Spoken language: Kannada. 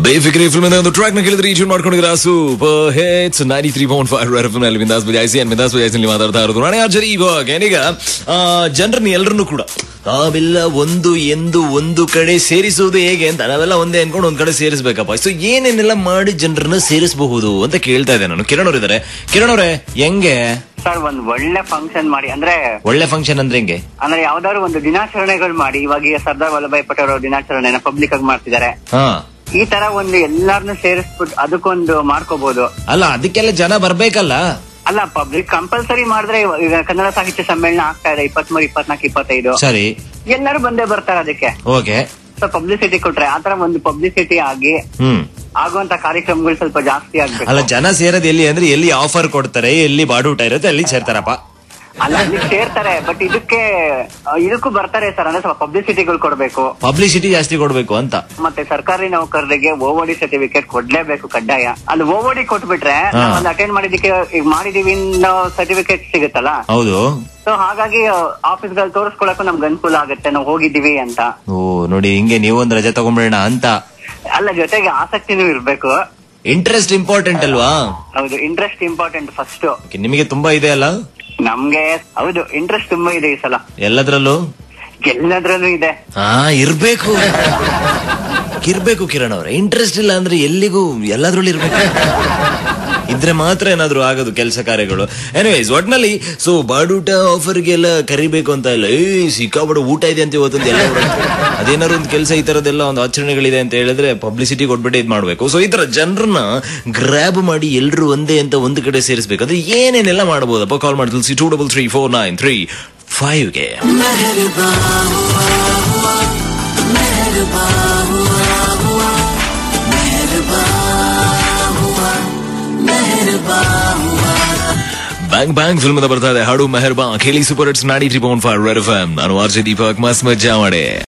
ಬೇಫಿಕ್ರಿ ಫಿಲ್ಮ್ ಒಂದು ಟ್ರ್ಯಾಕ್ ನ ಕೇಳಿದ್ರೆ ಟ್ಯೂನ್ ಮಾಡ್ಕೊಂಡಿದ್ರ super hits ninety three point five red F ನಲ್ಲಿ ವಿಂದಾಸ್ ಬಜಾಯಿಸಿ ಅಂಡ್ ವಿಂದಾಸ್ ಬಜಾಯಿಸಿ ಮಾತಾಡ್ತಾ ಇರೋದು ನಾನೇ ಆಚರಿ ಇವಾಗ ಏನೀಗ ಜನರನ್ನ ಎಲ್ಲರನ್ನು ಕೂಡ ನಾವೆಲ್ಲ ಒಂದು ಎಂದು ಒಂದು ಕಡೆ ಸೇರಿಸುವುದು ಹೇಗೆ ಅಂತ ನಾವೆಲ್ಲ ಒಂದೇ ಅನ್ಕೊಂಡು ಒಂದ್ ಕಡೆ ಸೇರಿಸ್ಬೇಕಪ್ಪ ಸೊ ಏನೇನೆಲ್ಲ ಮಾಡಿ ಜನರನ್ನ ಸೇರಿಸಬಹುದು ಅಂತ ಕೇಳ್ತಾ ಇದ್ದೆ ನಾನು ಕಿರಣ್ ಅವ್ರು ಇದಾರೆ ಕಿರಣ್ ಅವ್ರೆ ಹೆಂಗೆ ಸರ್ ಒಂದ್ ಒಳ್ಳೆ ಫಂಕ್ಷನ್ ಮಾಡಿ ಅಂದ್ರೆ ಒಳ್ಳೆ ಫಂಕ್ಷನ್ ಅಂದ್ರೆ ಹೆಂಗೆ ಅಂದ್ರೆ ಯಾವ್ದಾದ್ರು ಒಂದು ದಿನಾಚರಣೆಗಳು ಮಾಡಿ ಇವಾಗ ಈ ಸರ್ದಾರ್ ವಲ್ಲಭಾಯ್ ಪಟೇಲ್ ಅವ್ರ ದಿನಾಚರಣೆನ ಪಬ್ಲಿಕ್ ಆಗಿ ಮಾಡ್ತಿದ್ದಾರೆ ಹಾ ಈ ತರ ಒಂದು ಎಲ್ಲಾರನ್ನು ಸೇರಿಸ್ಬಿಟ್ಟು ಅದಕ್ಕೊಂದು ಮಾಡ್ಕೋಬಹುದು ಅಲ್ಲ ಅದಕ್ಕೆಲ್ಲ ಜನ ಬರ್ಬೇಕಲ್ಲ ಅಲ್ಲ ಪಬ್ಲಿಕ್ ಕಂಪಲ್ಸರಿ ಮಾಡಿದ್ರೆ ಇವ- ಈಗ ಕನ್ನಡ ಸಾಹಿತ್ಯ ಸಮ್ಮೇಳನ ಆಗ್ತಾ ಇದೆ ಇಪ್ಪತ್ಮೂರು ಇಪ್ಪತ್ನಾಲ್ಕು ಇಪ್ಪತ್ತೈದು ಸರಿ ಎಲ್ಲರೂ ಬಂದೇ ಬರ್ತಾರೆ ಅದಕ್ಕೆ ಓಕೆ ಸೊ ಪಬ್ಲಿಸಿಟಿ ಕೊಟ್ರೆ ಆತರ ಒಂದು ಪಬ್ಲಿಸಿಟಿ ಆಗಿ ಹ್ಮ್ ಆಗುವಂತ ಕಾರ್ಯಕ್ರಮಗಳು ಸ್ವಲ್ಪ ಜಾಸ್ತಿ ಆಗ್ಬೇಕು ಅಲ್ಲ ಜನ ಸೇರೋದು ಎಲ್ಲಿ ಅಂದ್ರೆ ಎಲ್ಲಿ ಆಫರ್ ಕೊಡ್ತಾರೆ ಎಲ್ಲಿ ಬಾಡೂಟ ಇರುತ್ತೆ ಅಲ್ಲಿ ಸೇರ್ತಾರಪ್ಪ ಅಲ್ಲ ಅಲ್ಲಿ ಸೇರ್ತಾರೆ ಬಟ್ ಇದಕ್ಕೆ ಆ, ಇದಕ್ಕೂ ಬರ್ತಾರೆ ಸರ್ ಅಂದ್ರೆ ಸ್ವಲ್ಪ ಪಬ್ಲಿಸಿಟಿಗಳು ಕೊಡ್ಬೇಕು ಪಬ್ಲಿಸಿಟಿ ಜಾಸ್ತಿ ಕೊಡ್ಬೇಕು ಅಂತ ಮತ್ತೆ ಸರ್ಕಾರಿ ನೌಕರರಿಗೆ ಓವಡಿ ಸರ್ಟಿಫಿಕೇಟ್ ಕೊಡ್ಲೇಬೇಕು ಕಡ್ಡಾಯ ಅಲ್ಲಿ ಓವಡಿ ಕೊಟ್ಬಿಟ್ರೆ ಹಾ. ನಾವು ಅಟೆಂಡ್ ಮಾಡಿದಕ್ಕೆ ಈಗ ಮಾಡಿದೀವಿ ಅನ್ನೋ ಸರ್ಟಿಫಿಕೇಟ್ ಸಿಗುತ್ತಲ್ಲ ಹೌದು ಸೊ ಹಾಗಾಗಿ ಆಫೀಸ್ಗಳು ತೋರಿಸ್ಕೊಳಕ್ಕೂ ನಮ್ಗೆ ಅನುಕೂಲ ಆಗುತ್ತೆ ನಾವು ಹೋಗಿದೀವಿ ಅಂತ ಓ ನೋಡಿ ಹಿಂಗೆ ನೀವೊಂದ್ ರಜೆ ತಗೊಂಡ್ಬಿಡೋಣ ಅಂತ ಅಲ್ಲ ಜೊತೆಗೆ ಆಸಕ್ತಿನೂ ಇರ್ಬೇಕು ಇಂಟ್ರೆಸ್ಟ್ ಇಂಪಾರ್ಟೆಂಟ್ ಅಲ್ವಾ ಹೌದು ಇಂಟ್ರೆಸ್ಟ್ ಇಂಪಾರ್ಟೆಂಟ್ ಫಸ್ಟ್ Okay, ನಿಮಗೆ ತುಂಬಾ ಇದೆ ಅಲ್ಲ ನಮ್ಗೆ ಹೌದು ಇಂಟ್ರೆಸ್ಟ್ ತುಂಬಾ ಇದೆ ಈ ಸಲ ಎಲ್ಲದ್ರಲ್ಲೂ ಎಲ್ಲದ್ರಲ್ಲೂ ಇದೆ ಹಾ ಇರ್ಬೇಕು ಇರ್ಬೇಕು ಕಿರಣ್ ಅವ್ರೆ ಇಂಟ್ರೆಸ್ಟ್ ಇಲ್ಲ ಅಂದ್ರೆ ಎಲ್ಲಿಗೂ ಎಲ್ಲದ್ರಲ್ಲೂ ಇರ್ಬೇಕು ಇದ್ರೆ ಮಾತ್ರ ಏನಾದ್ರು ಆಗೋದು ಕೆಲಸ ಕಾರ್ಯಗಳು ಎನಿವೇಸ್ ಒಟ್ನಲ್ಲಿ ಸೊ ಬಾಡೂಟ ಆಫರ್ಗೆಲ್ಲ ಕರಿಬೇಕು ಅಂತ ಇಲ್ಲ ಏ ಸಿಕ್ಕಾಬಡ ಊಟ ಇದೆ ಅಂತ ಇವತ್ತೊಂದು ಎಲ್ಲ ಹೊರಡ್ತು. ಅದೇನಾದ್ರು ಒಂದು ಕೆಲಸ ಈ ತರದೆಲ್ಲ ಒಂದು ಆಚರಣೆಗಳಿದೆ ಅಂತ ಹೇಳಿದ್ರೆ ಪಬ್ಲಿಸಿಟಿ ಕೊಟ್ಬಿಟ್ಟು ಇದು ಮಾಡ್ಬೇಕು ಸೊ ಈ ತರ ಜನರನ್ನ ಗ್ರ್ಯಾಬ್ ಮಾಡಿ ಎಲ್ರು ಒಂದೇ ಅಂತ ಒಂದು ಕಡೆ ಸೇರಿಸ್ಬೇಕು ಅಂದ್ರೆ ಏನೇನೆಲ್ಲ ಮಾಡಬಹುದಪ್ಪ ಕಾಲ್ ಮಾಡಿ ತಿಳಿಸಿ two double three four nine three ಫೈವ್ಗೆ ಬ್ಯಾಂಗ್ ಬ್ಯಾಂಗ್ ಫಿಲ್ಮ್ ಬರ್ತಾ ಇದೆ ಹಾಡು ಮೆಹರ್ಬಾ ಕೇಳಿ ಸೂಪರ್ ಹಿಟ್ಸ್ ನಾಡಿ three point five red F M ನಾನು ಆರ್ ಜೆ ದೀಪಕ್ ಮಸ್ತ್ ಮಜ್ಜಾ ಮಾಡಿ